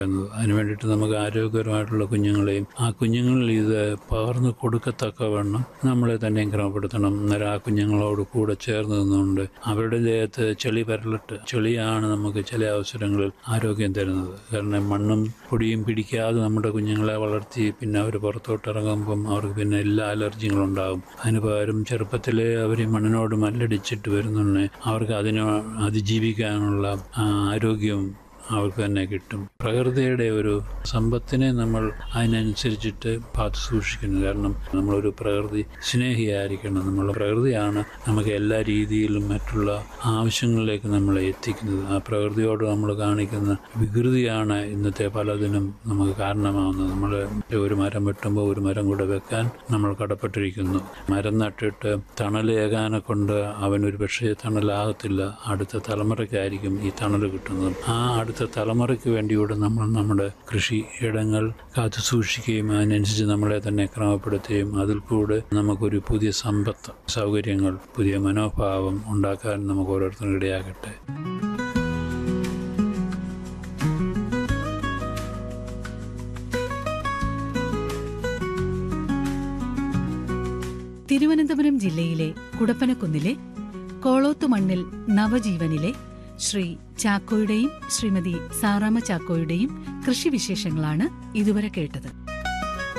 എന്നത് അതിന് വേണ്ടിയിട്ട് നമുക്ക് ആരോഗ്യകരമായിട്ടുള്ള കുഞ്ഞുങ്ങളെയും ആ കുഞ്ഞുങ്ങളിൽ ഇത് പകർന്നു കൊടുക്കത്തക്കവണ്ണം നമ്മളെ തന്നെ ക്രമപ്പെടുത്തണം അന്നേരം ആ കുഞ്ഞുങ്ങളോട് കൂടെ ചേർന്ന് നിന്നുകൊണ്ട് അവരുടെ ദേഹത്ത് ചെളി പരലിട്ട് ചെളിയാണ് നമുക്ക് ചില അവസരങ്ങളിൽ ആരോഗ്യം തരുന്നത് കാരണം മണ്ണും പൊടിയും പിടിക്കാതെ നമ്മുടെ കുഞ്ഞുങ്ങളെ വളർത്തി പിന്നെ അവർ പുറത്തോട്ട് ഇറങ്ങുമ്പം അവർക്ക് പിന്നെ എല്ലാ അലർജികളും ഉണ്ടാകും അതിന് പകരം ചെറുപ്പത്തിലെ അവർ ഈ മണ്ണിനോട് മല്ലടിച്ചിട്ട് വരുന്നുണ്ടെ അവർക്ക് അതിനെ അതിജീവിക്കാനുള്ള ആ, ആരോഗ്യവും അവർക്ക് തന്നെ കിട്ടും പ്രകൃതിയുടെ ഒരു സമ്പത്തിനെ നമ്മൾ അതിനനുസരിച്ചിട്ട് കാത്തു സൂക്ഷിക്കുന്നു കാരണം നമ്മളൊരു പ്രകൃതി സ്നേഹിയായിരിക്കണം നമ്മൾ പ്രകൃതിയാണ് നമുക്ക് എല്ലാ രീതിയിലും മറ്റുള്ള ആവശ്യങ്ങളിലേക്ക് നമ്മളെ എത്തിക്കുന്നത് ആ പ്രകൃതിയോട് നമ്മൾ കാണിക്കുന്ന വികൃതിയാണ് ഇന്നത്തെ പലതിനും നമുക്ക് കാരണമാവുന്നത് നമ്മൾ ഒരു മരം വെട്ടുമ്പോൾ ഒരു മരം കൂടെ വെക്കാൻ നമ്മൾ കടപ്പെട്ടിരിക്കുന്നു മരം നട്ടിട്ട് തണലേകാനെ കൊണ്ട് അവനൊരു പക്ഷേ തണലാകത്തില്ല അടുത്ത തലമുറയ്ക്കായിരിക്കും ഈ തണൽ കിട്ടുന്നത് ആ അടുത്ത തലമുറയ്ക്ക് വേണ്ടിയൂടെ നമ്മൾ നമ്മുടെ കൃഷി ഇടങ്ങൾ കാത്തു സൂക്ഷിക്കുകയും അതിനനുസരിച്ച് നമ്മളെ തന്നെ ക്രമപ്പെടുത്തുകയും അതിൽ കൂടെ നമുക്കൊരു പുതിയ സമ്പത്ത് സൗകര്യങ്ങൾ പുതിയ മനോഭാവം ഉണ്ടാക്കാൻ നമുക്ക് ഓരോരുത്തരും ഇടയാകട്ടെ തിരുവനന്തപുരം ജില്ലയിലെ കുടപ്പനക്കുന്നിലെ കോളോത്തുമണ്ണിൽ നവജീവനിലെ ശ്രീ ചാക്കോയുടെയും ശ്രീമതി സാറാമ ചാക്കോയുടെയും കൃഷിവിശേഷങ്ങളാണ് ഇതുവരെ കേട്ടത്